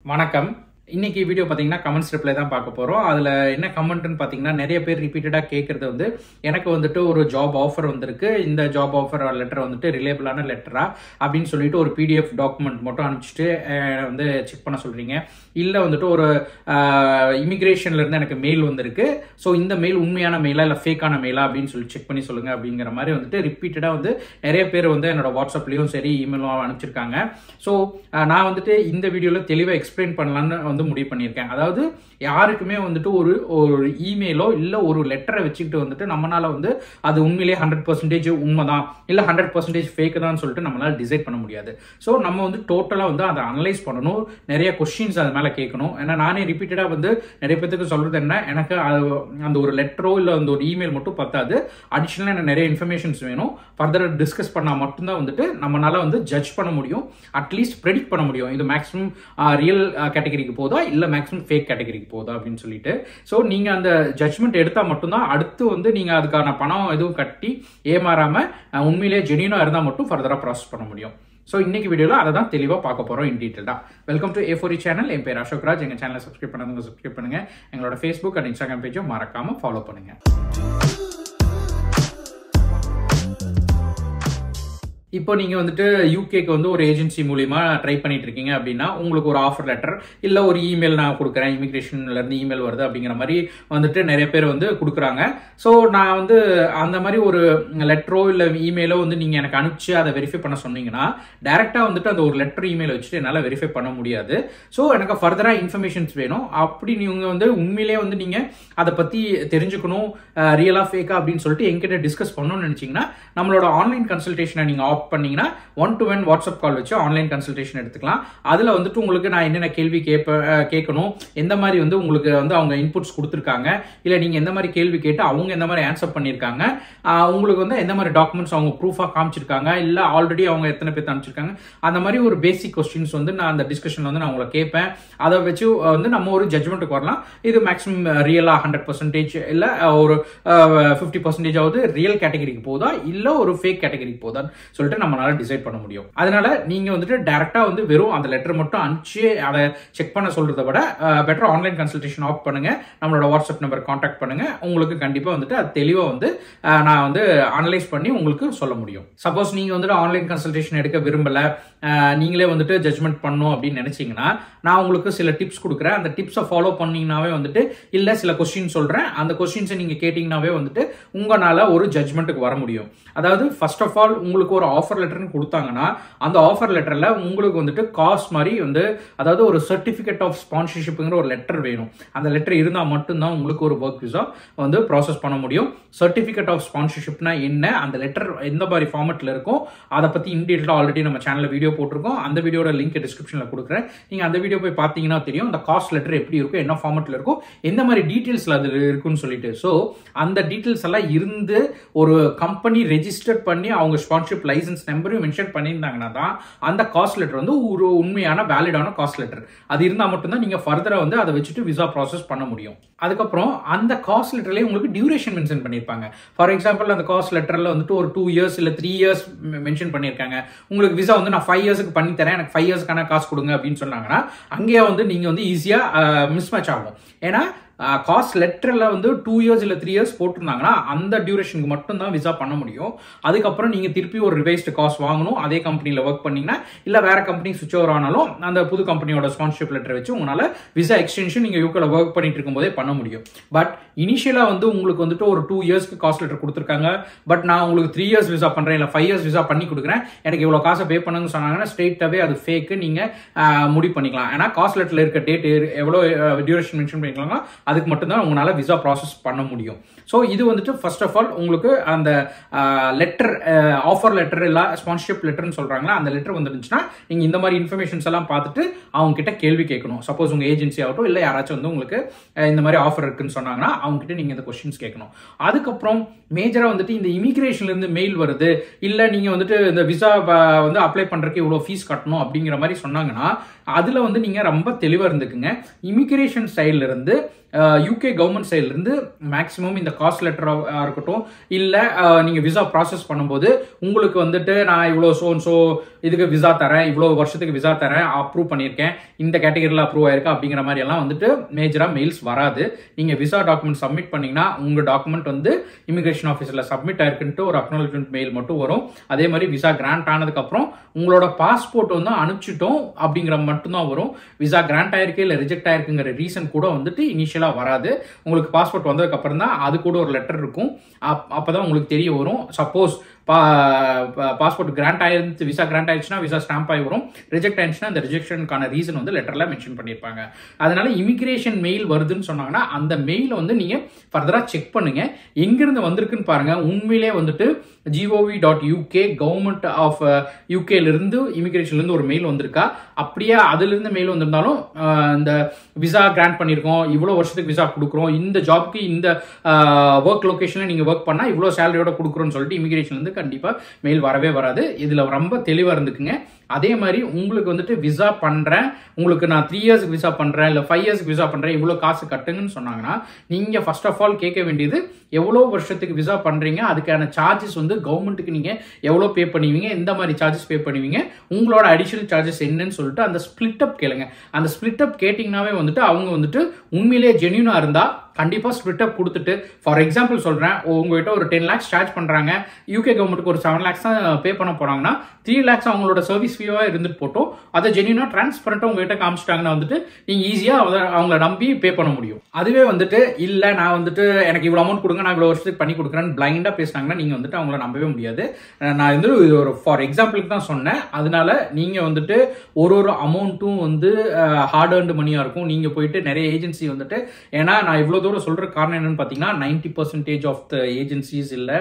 வணக்கம் இன்னைக்கு வீடியோ பார்த்தீங்கன்னா கமெண்ட்ஸ் ரிப்ளை தான் பார்க்க போகிறோம் அதில் என்ன கமெண்ட்னு பார்த்தீங்கன்னா நிறைய பேர் ரிப்பீட்டடாக கேட்குறது வந்து எனக்கு வந்துட்டு ஒரு ஜாப் ஆஃபர் வந்திருக்கு இந்த ஜாப் ஆஃபர் லெட்டர் வந்துட்டு ரிலேபிளான லெட்டரா அப்படின்னு சொல்லிட்டு ஒரு பிடிஎஃப் டாக்குமெண்ட் மட்டும் அனுப்பிச்சிட்டு அஹ், வந்து செக் பண்ண சொல்கிறீங்க இல்லை வந்துட்டு ஒரு இமிக்ரேஷன்ல இருந்து எனக்கு மெயில் வந்திருக்கு ஸோ இந்த மெயில் உண்மையான மெயிலா இல்லை ஃபேக்கான மெயிலா அப்படின்னு சொல்லி செக் பண்ணி சொல்லுங்க அப்படிங்கிற மாதிரி வந்துட்டு ரிப்பீட்டடாக வந்து நிறைய பேர் வந்து என்னோட வாட்ஸ்அப்லேயும் சரி இமெயிலும் அனுப்பிச்சிருக்காங்க ஸோ நான் வந்துட்டு இந்த வீடியோவில் தெளிவாக எக்ஸ்பிளைன் பண்ணலான்னு வந்து முடிவு பண்ணியிருக்கேன் அதாவது யாருக்குமே வந்துட்டு ஒரு ஒரு இமெயிலோ இல்லை ஒரு லெட்டரை வச்சுக்கிட்டு வந்துட்டு நம்மளால வந்து அது உண்மையிலேயே ஹண்ட்ரட் பர்சன்டேஜ் உண்மைதான் இல்லை ஹண்ட்ரட் பர்சன்டேஜ் ஃபேக் தான் சொல்லிட்டு நம்மளால டிசைட் பண்ண முடியாது ஸோ நம்ம வந்து டோட்டலாக வந்து அதை அனலைஸ் பண்ணணும் நிறைய கொஸ்டின்ஸ் அது மேலே கேட்கணும் ஏன்னா நானே ரிப்பீட்டடாக வந்து நிறைய பேத்துக்கு சொல்றது என்ன எனக்கு அது- அந்த ஒரு லெட்டரோ இல்லை அந்த ஒரு இமெயில் மட்டும் பத்தாது அடிஷ்னலாக எனக்கு நிறைய இன்ஃபர்மேஷன்ஸ் வேணும் ஃபர்தர் டிஸ்கஸ் பண்ணால் மட்டும்தான் வந்துட்டு நம்மளால வந்து ஜட்ஜ் பண்ண முடியும் அட்லீஸ்ட் ப்ரெடிக்ட் பண்ண முடியும் இது மேக்ஸிமம் ரியல் கேட்டகரிக்கு போதா இல்லை மேக்ஸிமம் ஃபேக் கேட்டகரிக்கு போதா அப்படின்னு சொல்லிட்டு ஸோ நீங்கள் அந்த ஜட்ஜ்மெண்ட் எடுத்தால் மட்டும்தான் அடுத்து வந்து நீங்கள் அதுக்கான பணம் எதுவும் கட்டி ஏமாறாம அஹ், உண்மையிலேயே ஜெனியூனாக இருந்தால் மட்டும் ஃபர்தராக ப்ராசஸ் பண்ண முடியும் ஸோ இன்னைக்கு வீடியோவில் அதை தான் தெளிவாக பார்க்க போகிறோம் இன் டீட்டெயிலாக வெல்கம் டு ஏ ஃபோரி சேனல் என் பேர் அசோக் ராஜ் எங்கள் சேனலை சப்ஸ்கிரைப் பண்ணாதவங்க சப்ஸ்கிரைப் பண்ணுங்க எங்களோட ஃபேஸ்புக் அண்ட் இன்ஸ்டாகிராம் பேஜும் மறக்காம ஃபாலோ பண்ணுங்க இப்போ நீங்க வந்துட்டு யூகேக்கு வந்து ஒரு ஏஜென்சி மூலியமா ட்ரை பண்ணிட்டு இருக்கீங்க அப்படின்னா உங்களுக்கு ஒரு ஆஃபர் லெட்டர் இல்ல ஒரு இமெயில் நான் கொடுக்குறேன் இமிகிரேஷன்ல இருந்து இமெயில் வருது அப்படிங்கிற மாதிரி வந்துட்டு நிறைய பேர் வந்து கொடுக்குறாங்க ஸோ நான் வந்து அந்த மாதிரி ஒரு லெட்டரோ இல்ல இமெயிலோ வந்து நீங்க எனக்கு அனுப்பிச்சு அதை வெரிஃபை பண்ண சொன்னீங்கன்னா டைரக்டா வந்துட்டு அந்த ஒரு லெட்டர் இமெயில் வச்சுட்டு என்னால் வெரிஃபை பண்ண முடியாது ஸோ எனக்கு ஃபர்தரா இன்ஃபர்மேஷன்ஸ் வேணும் அப்படி நீங்க வந்து உண்மையிலேயே வந்து நீங்க அதை பத்தி தெரிஞ்சுக்கணும் ரியலா ஃபேக்கா அப்படின்னு சொல்லிட்டு என்கிட்ட டிஸ்கஸ் பண்ணணும்னு நினைச்சீங்கன்னா நம்மளோட ஆன்லைன் கன்சல்டேஷனை நீங்க ஆப் பண்ணீங்கன்னா one to one WhatsApp call வச்சு ஆன்லைன் கன்சல்டேஷன் எடுத்துக்கலாம் அதுல வந்துட்டு உங்களுக்கு நான் என்னென்ன கேள்வி கேட்ப அஹ், கேட்கணும் எந்த மாதிரி வந்து உங்களுக்கு வந்து அவங்க இன்புட்ஸ் கொடுத்துருக்காங்க இல்ல நீங்க எந்த மாதிரி கேள்வி கேட்டு அவங்க எந்த மாதிரி ஆன்சர் பண்ணியிருக்காங்க ஆஹ், உங்களுக்கு வந்து எந்த மாதிரி டாக்குமெண்ட்ஸ் அவங்க ப்ரூஃபா காமிச்சிருக்காங்க இல்ல ஆல்ரெடி அவங்க எத்தனை பேர் அனுப்பிச்சிருக்காங்க அந்த மாதிரி ஒரு பேசிக் கொஸ்டின்ஸ் வந்து நான் அந்த டிஸ்கஷன்ல வந்து நான் உங்களை கேட்பேன் அதை வச்சு அஹ், வந்து நம்ம ஒரு ஜட்மெண்ட்டுக்கு வரலாம் இது மேக்ஸிமம் ரியலா ஹண்ட்ரட் பர்சன்டேஜ் இல்ல அஹ், ஒரு ஃபிஃப்டி பர்சன்டேஜ் ஆகுது ரியல் கேட்டகரிக்கு போதா இல்ல ஒரு ஃபேக் கேட்டகரிக்கு போதான்னு சொல்லிட்டு நம்மளால டிசைட் பண்ண முடியும் அதனால நீங்க வந்துட்டு டைரக்டா வந்து வெறும் அந்த லெட்டர் மட்டும் அனுப்பிச்சு அதை செக் பண்ண சொல்றதை விட பெட்டர் ஆன்லைன் கன்சல்டேஷன் ஆஃப் பண்ணுங்க நம்மளோட வாட்ஸ்அப் நம்பர் காண்டாக்ட் பண்ணுங்க உங்களுக்கு கண்டிப்பா வந்துட்டு அது தெளிவா வந்து அஹ், நான் வந்து அனலைஸ் பண்ணி உங்களுக்கு சொல்ல முடியும் சப்போஸ் நீங்க வந்துட்டு ஆன்லைன் கன்சல்டேஷன் எடுக்க விரும்பல அஹ், நீங்களே வந்துட்டு ஜட்மெண்ட் பண்ணணும் அப்படின்னு நினைச்சீங்கன்னா நான் உங்களுக்கு சில டிப்ஸ் கொடுக்குறேன் அந்த டிப்ஸை ஃபாலோ பண்ணீங்கன்னாவே வந்துட்டு இல்ல சில கொஸ்டின் சொல்றேன் அந்த கொஸ்டின்ஸை நீங்க கேட்டீங்கன்னாவே வந்துட்டு உங்களால ஒரு ஜட்மெண்ட்டுக்கு வர முடியும் அதாவது ஃபர்ஸ்ட் ஆஃப் ஆல் உங்களுக்கு ஒரு ஆஃபர் லெட்டர்னு கொடுத்தாங்கன்னா அந்த ஆஃபர் லெட்டர்ல உங்களுக்கு வந்துட்டு காஸ்ட் மாதிரி வந்து அதாவது ஒரு சர்டிபிகேட் ஆஃப் ஸ்பான்சர்ஷிப்ங்கிற ஒரு லெட்டர் வேணும் அந்த லெட்டர் இருந்தால் மட்டும்தான் உங்களுக்கு ஒரு ஒர்க் விசா வந்து ப்ராசஸ் பண்ண முடியும் சர்டிபிகேட் ஆஃப் ஸ்பான்சர்ஷிப்னா என்ன அந்த லெட்டர் எந்த மாதிரி ஃபார்மெட்ல இருக்கும் அதை பத்தி இன்டீட்டெயிலாக ஆல்ரெடி நம்ம சேனல்ல வீடியோ போட்டிருக்கோம் அந்த வீடியோட லிங்க் டிஸ்கிரிப்ஷன்ல கொடுக்குறேன் நீங்க அந்த வீடியோ போய் பார்த்தீங்கன்னா தெரியும் அந்த காஸ்ட் லெட்டர் எப்படி இருக்கும் என்ன ஃபார்மெட்ல இருக்கும் எந்த மாதிரி டீட்டெயில்ஸ்ல அது இருக்குன்னு சொல்லிட்டு ஸோ அந்த டீட்டெயில்ஸ் எல்லாம் இருந்து ஒரு கம்பெனி ரெஜிஸ்டர் பண்ணி அவங்க ஸ்பான்சர்ஷிப் லைசன்ஸ் நம்பரையும் மென்ஷன் பண்ணியிருந்தாங்கன்னா தான் அந்த காஸ்ட் லெட்டர் வந்து ஒரு உண்மையான வேலிடான காஸ்ட் லெட்டர் அது இருந்தால் மட்டும்தான் நீங்க ஃபர்தரா வந்து அதை வச்சுட்டு விசா ப்ராசஸ் பண்ண முடியும் அதுக்கப்புறம் அந்த காஸ்ட் லெட்டர்லேயே உங்களுக்கு டியூரேஷன் மென்ஷன் பண்ணியிருப்பாங்க ஃபார் எக்ஸாம்பிள் அந்த காஸ்ட் லெட்டர்ல வந்துட்டு ஒரு டூ இயர்ஸ் இல்லை த்ரீ இயர்ஸ் மென்ஷன் பண்ணியிருக்காங்க உங்களுக்கு விசா வந்து நான் ஃபைவ் இயர்ஸ்க்கு பண்ணி தரேன் எனக்கு ஃபைவ் இயர்ஸ்க்கான காசு கொடுங்க அப்படின்னு சொன்னாங்கன்னா அங்கேயே வந்து நீங்க வந்து ஈஸியா மிஸ் மேட்ச் ஆகும் ஏன்னா காஸ்ட் லெட்டரில் வந்து டூ இயர்ஸ் இல்லை த்ரீ இயர்ஸ் போட்டிருந்தாங்கன்னா அந்த டியூரேஷனுக்கு மட்டும் தான் விசா பண்ண முடியும் அதுக்கப்புறம் நீங்கள் திருப்பி ஒரு ரிவைஸ்டு காஸ்ட் வாங்கணும் அதே கம்பெனியில் ஒர்க் பண்ணீங்கன்னா இல்லை வேற கம்பெனி சுவிச் ஓவர் ஆனாலும் அந்த புது கம்பெனியோட ஸ்பான்சர்ஷிப் லெட்டர் வச்சு உங்களால் விசா எக்ஸ்டென்ஷன் நீங்கள் யூக்கில் ஒர்க் பண்ணிட்டு இருக்கும்போதே பண்ண முடியும் பட் இனிஷியலாக வந்து உங்களுக்கு வந்துட்டு ஒரு டூ இயர்ஸ்க்கு காஸ்ட் லெட்டர் கொடுத்துருக்காங்க பட் நான் உங்களுக்கு த்ரீ இயர்ஸ் விசா பண்ணுறேன் இல்லை ஃபைவ் இயர்ஸ் விசா பண்ணி கொடுக்குறேன் எனக்கு இவ்வளோ காசை பே பண்ணுங்கன்னு சொன்னாங்கன்னா ஸ்ட்ரெயிட்டாகவே அது ஃபேக்கு நீங்கள் முடிவு பண்ணிக்கலாம் ஏன்னா காஸ்ட் லெட்டரில் இருக்க டேட் எவ்வளோ டியூரேஷன் மென்ஷன் பண்ணிக்கலாங்களோ அதுக்கு மட்டும்தான் உங்களால் விசா ப்ராசஸ் பண்ண முடியும் ஸோ இது வந்துட்டு ஃபர்ஸ்ட் ஆஃப் ஆல் உங்களுக்கு அந்த லெட்டர் ஆஃபர் லெட்டர் இல்லை ஸ்பான்சர்ஷிப் லெட்டர்னு சொல்கிறாங்களா அந்த லெட்டர் வந்துருந்துச்சுன்னா நீங்கள் இந்த மாதிரி இன்ஃபர்மேஷன்ஸ் எல்லாம் பார்த்துட்டு அவங்க கிட்ட கேள்வி கேட்கணும் சப்போஸ் உங்கள் ஏஜென்சி ஆகட்டும் இல்லை யாராச்சும் வந்து உங்களுக்கு அஹ், இந்த மாதிரி ஆஃபர் இருக்குன்னு சொன்னாங்கன்னா அவங்க கிட்ட நீங்கள் இந்த கொஸ்டின்ஸ் கேட்கணும் அதுக்கப்புறம் மேஜராக வந்துட்டு இந்த இமிகிரேஷன்ல இருந்து மெயில் வருது இல்லை நீங்கள் வந்துட்டு இந்த விசா வந்து அப்ளை பண்ணுறதுக்கு இவ்வளோ ஃபீஸ் கட்டணும் அப்படிங்கிற மாதிரி சொன்னாங்கன்னா அதில் வந்து நீங்கள் ரொம்ப தெளிவாக இருந்துக்குங்க இமிகிரேஷன் சைட்ல இருந்து யூகே கவர்மெண்ட் சைட்ல இருந்து மேக்ஸிமம் இந்த காஸ்ட் லெட்டராக இருக்கட்டும் இல்லை நீங்கள் விசா ப்ராசஸ் பண்ணும்போது உங்களுக்கு வந்துட்டு நான் இவ்வளோ சோன் ஸோ இதுக்கு விசா தரேன் இவ்வளோ வருஷத்துக்கு விசா தரேன் அப்ரூவ் பண்ணியிருக்கேன் இந்த கேட்டகரியில் அப்ரூவ் ஆயிருக்கா அப்படிங்கிற மாதிரி எல்லாம் வந்துட்டு மேஜராக மெயில்ஸ் வராது நீங்கள் விசா டாக்குமெண்ட் சப்மிட் பண்ணீங்கன்னா உங்கள் டாக்குமெண்ட் வந்து இமிகிரேஷன் ஆஃபீஸில் சப்மிட் ஆயிருக்குன்ட்டு ஒரு அக்னாலஜ்மெண்ட் மெயில் மட்டும் வரும் அதே மாதிரி விசா கிராண்ட் ஆனதுக்கப்புறம் உங்களோட பாஸ்போர்ட் வந்து அனுப்பிச்சிட்டோம் அப்படிங்கிற மட்டும்தான் வரும் விசா கிராண்ட் ஆயிருக்கு இல்லை ரிஜெக்ட் ஆயிருக்குங்கிற ரீசன் கூட வந்துட்டு இனிஷியலாக வராது உங்களுக்கு பாஸ்போர்ட் வந்ததுக்கு அப்புறம் தான் அது கூட ஒரு லெட்டர் இருக்கும் அப் அப்பதான் உங்களுக்கு தெரிய வரும் சப்போஸ் பா பாஸ்போர்ட் கிராண்ட் ஆயிருந்து விசா கிராண்ட் ஆயிடுச்சுன்னா விசா ஸ்டாம்ப் ஆகி வரும் ரிஜெக்ட் ஆயிடுச்சுன்னா அந்த ரிஜெக்ஷனுக்கான ரீசன் வந்து லெட்டர்ல மென்ஷன் பண்ணியிருப்பாங்க அதனால இமிகிரேஷன் மெயில் வருதுன்னு சொன்னாங்கன்னா அந்த மெயிலை வந்து நீங்க ஃபர்தரா செக் பண்ணுங்க எங்கிருந்து வந்திருக்குன்னு பாருங்க உண்மையிலே வந்துட்டு GOV dot UK government of யூகேலேருந்து இமிகிரேஷன்லேருந்து ஒரு மெயில் வந்திருக்கா அப்படியே அதுலேருந்து மெயில் வந்திருந்தாலும் அஹ், இந்த விசா கிராண்ட் பண்ணியிருக்கோம் இவ்வளோ வருஷத்துக்கு விசா கொடுக்குறோம் இந்த ஜாப்க்கு இந்த ஒர்க் லொக்கேஷனில் நீங்கள் ஒர்க் பண்ணால் இவ்வளோ சேலரியோட கொடுக்குறோன்னு சொல்லிட்டு இமிகிரேஷன்லேருந்து கண்டிப்பாக மெயில் வரவே வராது இதில் ரொம்ப தெளிவாக இருந்துக்குங்க அதே மாதிரி உங்களுக்கு வந்துட்டு விசா பண்ணுறேன் உங்களுக்கு நான் த்ரீ இயர்ஸ்க்கு விசா பண்ணுறேன் இல்லை ஃபைவ் இயர்ஸ்க்கு விசா பண்ணுறேன் இவ்வளோ காசு கட்டுங்கன்னு சொன்னாங்கன்னா நீங்கள் ஃபர்ஸ்ட் ஆஃப் ஆல் கேட்க வேண்டியது எவ்வளோ வருஷத்துக்கு விசா பண்ணுறீங்க அதுக்கான சார்ஜஸ் வந்து கவர்மெண்ட்டுக்கு நீங்கள் எவ்வளோ பே பண்ணுவீங்க எந்த மாதிரி சார்ஜஸ் பே பண்ணுவீங்க உங்களோட அடிஷனல் சார்ஜஸ் என்னன்னு சொல்லிட்டு அந்த ஸ்பிளிட் அப் கேளுங்க அந்த ஸ்பிளிட் அப் கேட்டிங்கனாவே வந்துட்டு அவங்க வந்துட்டு உண்மையிலேயே ஜென்யூனாக இருந்தால் கண்டிப்பாக ஸ்பிளிட் அப் கொடுத்துட்டு ஃபார் எக்ஸாம்பிள் சொல்கிறேன் உங்ககிட்ட ஒரு டென் லேக்ஸ் சார்ஜ் பண்ணுறாங்க யூகே கவர்மெண்ட்டுக்கு ஒரு செவன் லேக்ஸ் தான் பே பண்ண போகிறாங்கன்னா த்ரீ லேக்ஸ் அவங்களோட சர்வீஸ் ஃபீவாக இருந்துட்டு போட்டோம் அதை ஜென்யூனாக டிரான்ஸ்பரண்ட்டாக உங்ககிட்ட காமிச்சிட்டாங்கன்னா வந்துட்டு நீங்கள் ஈஸியாக அவங்கள நம்பி பே பண்ண முடியும் அதுவே வந்துட்டு இல்லை நான் வந்துட்டு எனக்கு இவ்வளோ அமௌண்ட் கொடுங்க நான் இவ்வளோ வருஷத்துக்கு பண்ணி கொடுக்குறேன்னு பிளைண்டாக பேசினாங்கன்னா நீங்கள் வந்துட்டு அவங்கள நம்பவே முடியாது அஹ் நான் வந்து இது ஒரு ஃபார் எக்ஸாம்பிளுக்கு தான் சொன்னேன் அதனால நீங்கள் வந்துட்டு ஒரு ஒரு அமௌண்ட்டும் வந்து ஹார்ட் ஏர்ன்டு மணியாக இருக்கும் நீங்கள் போயிட்டு நிறைய ஏஜென்சி வந்துட்டு ஏன்னா நான் இவ்வளோ தூரம் சொல்கிற காரணம் என்னன்னு பார்த்தீங்கன்னா ninety percentage of the agencies இல்லை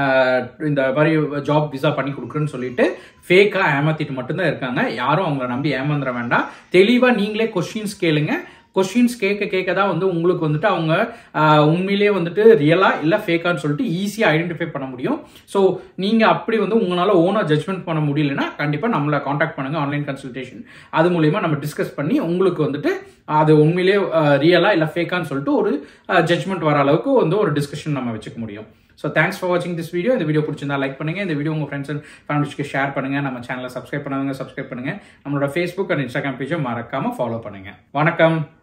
இந்த மாதிரி ஜாப் விசா பண்ணி கொடுக்குறேன்னு சொல்லிட்டு ஃபேக்காக ஏமாத்திட்டு மட்டும்தான் இருக்காங்க யாரும் அவங்கள நம்பி ஏமாந்துட வேண்டாம் தெளிவாக நீங்களே கொஸ்டின்ஸ் கேளுங்க கொஸ்டின்ஸ் கேட்க கேட்க தான் வந்து உங்களுக்கு வந்துட்டு அவங்க ஆஹ், உண்மையிலேயே வந்துட்டு ரியலா இல்ல ஃபேக்கான்னு சொல்லிட்டு ஈஸியாக ஐடென்டிஃபை பண்ண முடியும் ஸோ நீங்க அப்படி வந்து உங்களால ஓனா ஜட்மெண்ட் பண்ண முடியலன்னா கண்டிப்பா நம்மளை காண்டாக்ட் பண்ணுங்க ஆன்லைன் கன்சல்டேஷன் அது மூலியமா நம்ம டிஸ்கஸ் பண்ணி உங்களுக்கு வந்துட்டு அது உண்மையிலேயே ரியலா இல்ல ஃபேக்கான்னு சொல்லிட்டு ஒரு ஜட்மெண்ட் வர அளவுக்கு வந்து ஒரு டிஸ்கஷன் நம்ம வச்சுக்க முடியும் ஸோ தேங்க்ஸ் ஃபார் வாட்சிங் திஸ் வீடியோ இந்த வீடியோ பிடிச்சிருந்தா லைக் பண்ணுங்க இந்த வீடியோ உங்க ஃப்ரெண்ட்ஸ் அண்ட் ஃபேமிலிஸ்க்கு ஷேர் பண்ணுங்க நம்ம சேனலை சப்ஸ்கிரைப் பண்ணாதவங்க சப்ஸ்கிரைப் பண்ணுங்க நம்மளோட ஃபேஸ்புக் அண்ட் இன்ஸ்டாகிராம் பேஜை மறக்காம ஃபாலோ பண்ணுங்க வணக்கம்